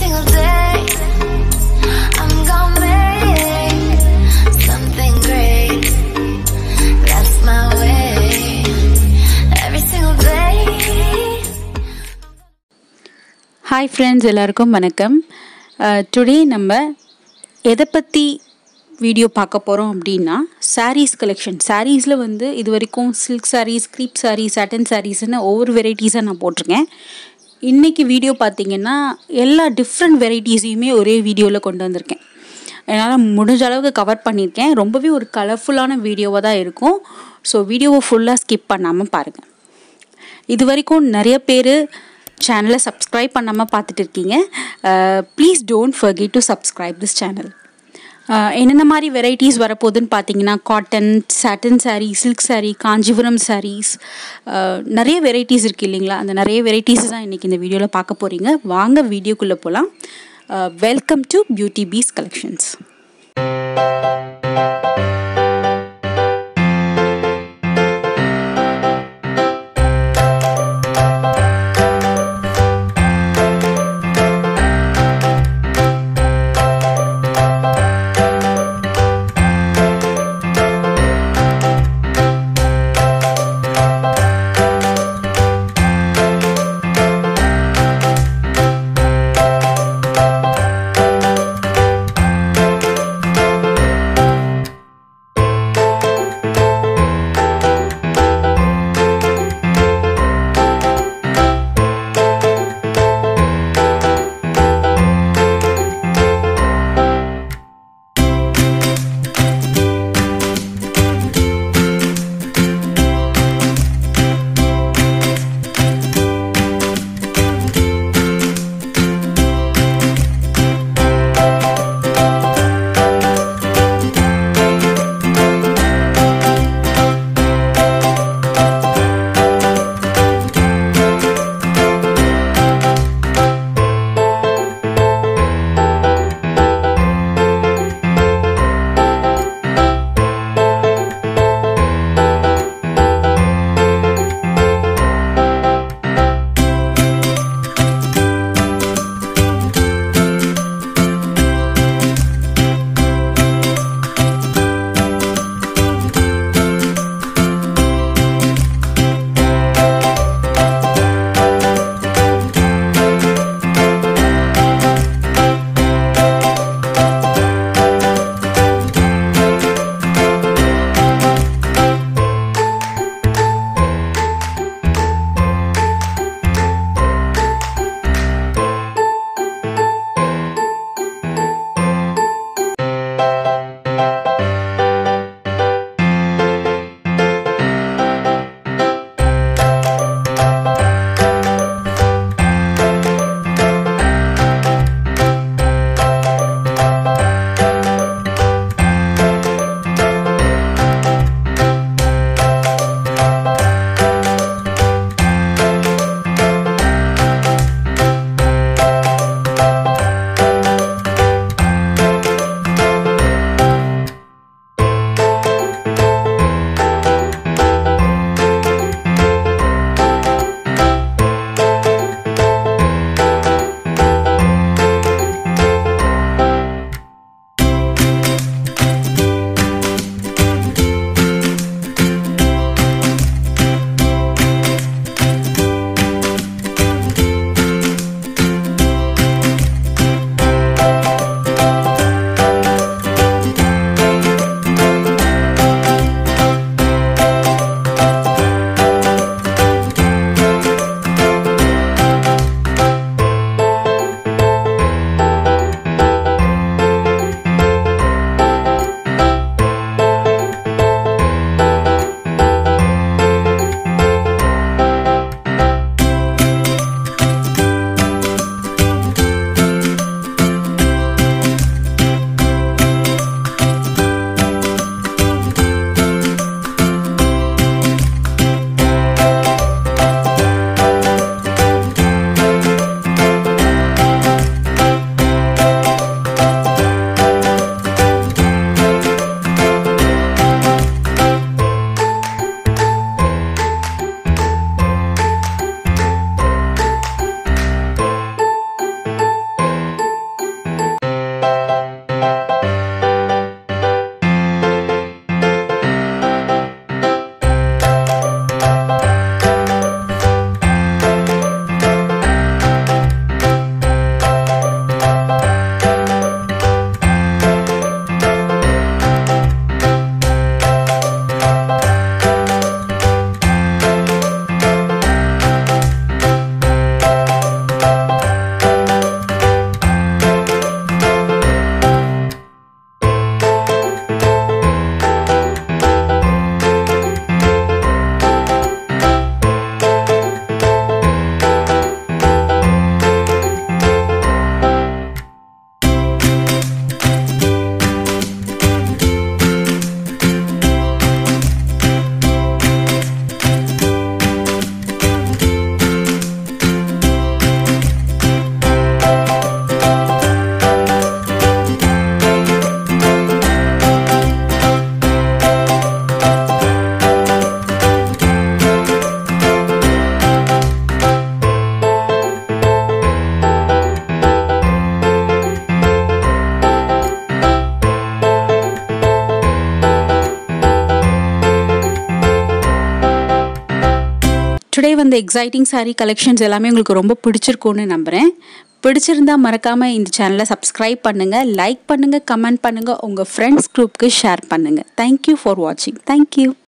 single day, I'm gonna make something great. That's my way. Every single day. Hi friends எல்லாருக்கும் வணக்கம் today நம்ம எதை பற்றி video பார்க்க போகிறோம் அப்படின்னா sarees கலெக்ஷன் சாரீஸில் வந்து இது வரைக்கும் silk sarees crepe sarees satin சாரீஸ்னு ஒவ்வொரு வெரைட்டிஸாக நான் போட்டிருக்கேன் இன்றைக்கி வீடியோ பார்த்தீங்கன்னா எல்லா டிஃப்ரெண்ட் வெரைட்டிஸையுமே ஒரே வீடியோவில் கொண்டு வந்திருக்கேன் என்னால் முடிஞ்ச அளவுக்கு கவர் பண்ணியிருக்கேன் ரொம்பவே ஒரு கலர்ஃபுல்லான வீடியோவாக தான் இருக்கும் ஸோ வீடியோவை ஃபுல்லாக ஸ்கிப் பண்ணாமல் பாருங்கள் இது வரைக்கும் நிறைய பேர் சேனலை சப்ஸ்கிரைப் பண்ணாமல் பார்த்துட்டு இருக்கீங்க please don't forget to subscribe this channel என்னென்ன மாதிரி வெரைட்டிஸ் வரப்போகுதுன்னு பார்த்தீங்கன்னா cotton satin saree silk saree Kanchipuram sarees அஹ், நிறைய வெரைட்டிஸ் இருக்குது இல்லைங்களா அந்த நிறைய வெரைட்டிஸ் தான் இன்றைக்கி இந்த வீடியோவில் பார்க்க போகிறீங்க வாங்க வீடியோக்குள்ளே போகலாம் welcome to beauty peace collections அந்த எக்ஸைட்டிங் saree கலெக்ஷன்ஸ் எல்லாமே உங்களுக்கு ரொம்ப பிடிச்சிருக்கும்னு நம்புகிறேன் பிடிச்சிருந்தா மறக்காமல் இந்த சேனலை சப்ஸ்கிரைப் பண்ணுங்கள் லைக் பண்ணுங்கள் கமெண்ட் பண்ணுங்கள் உங்கள் ஃப்ரெண்ட்ஸ் குரூப்புக்கு ஷேர் பண்ணுங்கள் தேங்க்யூ ஃபார் வாட்சிங் தேங்க்யூ